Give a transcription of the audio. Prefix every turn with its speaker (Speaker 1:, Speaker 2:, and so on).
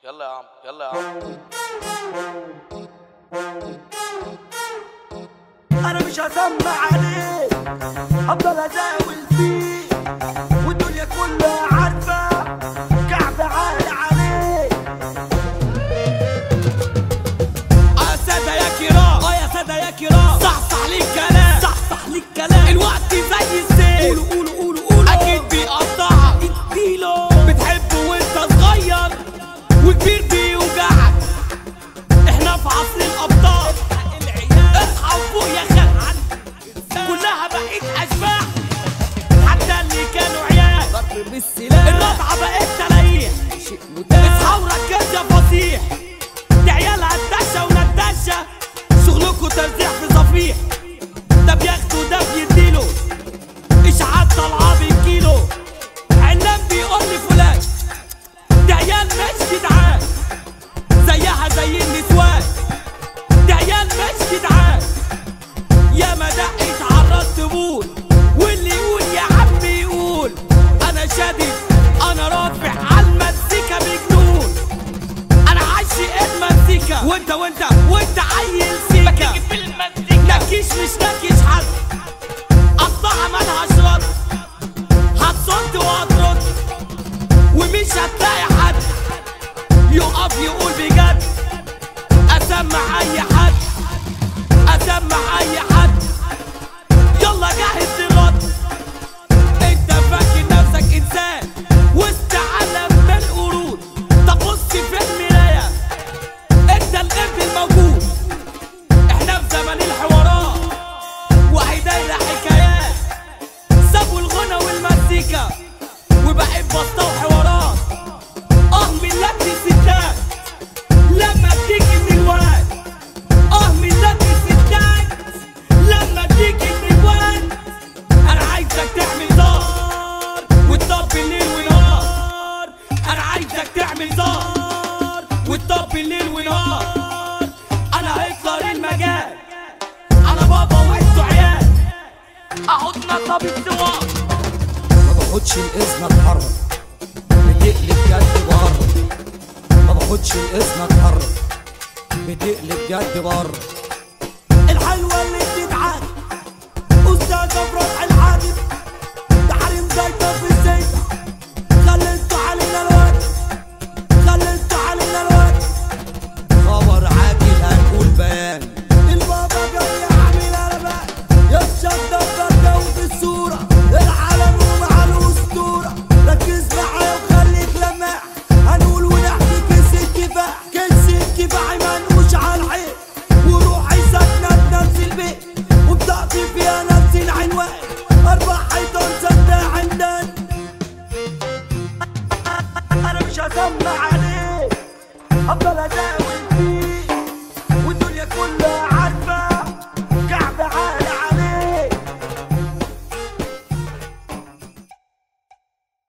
Speaker 1: يلا يا عم يلا يا عم
Speaker 2: انا مش هسمع عليه هفضل ازاول فيه والدنيا كلها عارفه كعب عالي عليه
Speaker 3: اه سادة يا كرام اه يا سادة يا كرام صحصح لي الكلام صحصح لي الكلام الوقت زي السيل قولوا قولوا قولوا قولوا اكيد بيقطعك اديله بتحبه وانت صغير وكبير بيوجعك احنا في عصر الابطال اصحى وفوق يا خلق كلها بقيت اشباح حتى اللي كانوا عيال ضرب بالسلاح الرابعه بقت تلاقيح اصحى وركز يا فصيح دي عيال هتدشة وندشة شغلكوا ترزيع في صفيح ده بياخده ده بيديله اشعاعات طالعة بالكيلو عناب بيقول لي فلان دي عيال مش جدعان زيها زي النسوان دي عيال مش جدعان يا ما دقت عرضت بول واللي يقول يا عم يقول انا شادد انا رافع على المزيكا بجنون انا عاشق المزيكا وانت وانت وانت عيل سيكا في المزيكا نكيش مش نكيش حد قطعها ملهاش رد هتصد وهترد ومش هتلاقي حد يقف يقول بجد اسمع اي حد اسمع اي حد يلا جهز للرد انت فاكر نفسك انسان وسط عالم من القرود طب بص في المرايه انت القرد الموجود احنا في زمن الحوارات وهي دايره حكايات سابوا الغنى والمزيكا وبقيت بسطة وحوارات اه من لك ستات لما بتيجي من الواد اه من لك ستات لما بتيجي من الواد انا عايزك تعمل زار وتطبي ليل ونهار انا عايزك تعمل زار وتطبي ليل ونهار انا هكسر المجال انا بابا وانتوا عيال احطنا طب السوار
Speaker 2: ما باخدش الاذن اتحرك بتقلب جد بره ما باخدش الاذن اتحرك بتقلب جد بره الحلوه اللي بتتعاد استاذ افراح الحادث تحريم زيتون في الزيت خليتوا علينا الوقت خليتوا علينا الوقت خبر عاجل هنقول بيان البابا جاي يعمل قلبان يتشد الدود الصورة العالم ومع الأسطورة ركز معايا وخليك لماح هنقول ونحكي كيس الكفاح كيس الكفاح منقوش على العين وروحي ساكنة بنفس البيت وبتعطي فيها نفس العنوان أربع حيطان سدة عندنا انا مش هسمع عليه افضل اداوي